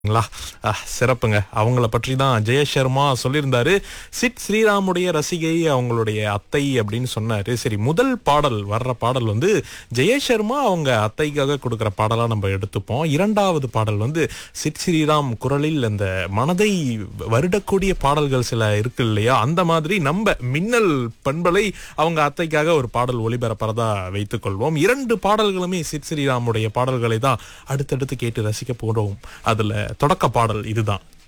ங்களா அஹ், சிறப்புங்க அவங்கள பற்றி தான் ஜெயசர்மா சொல்லியிருந்தாரு சிட் ஸ்ரீராமுடைய ரசிகை அவங்களுடைய அத்தை அப்படின்னு சொன்னாரு சரி முதல் பாடல் வர்ற பாடல் வந்து ஜெயசர்மா அவங்க அத்தைக்காக கொடுக்கிற பாடலா நம்ம எடுத்துப்போம் இரண்டாவது பாடல் வந்து சிட் ஸ்ரீராம் குரலில் அந்த மனதை வருடக்கூடிய பாடல்கள் சில இருக்கு இல்லையா அந்த மாதிரி நம்ம மின்னல் பண்பலை அவங்க அத்தைக்காக ஒரு பாடல் ஒளிபரப்புறதா வைத்துக் கொள்வோம் இரண்டு பாடல்களுமே சிட் ஸ்ரீராமுடைய பாடல்களை தான் அடுத்தடுத்து கேட்டு ரசிக்க போறோம் அதுல தொடக்க பாடல் இதுதான்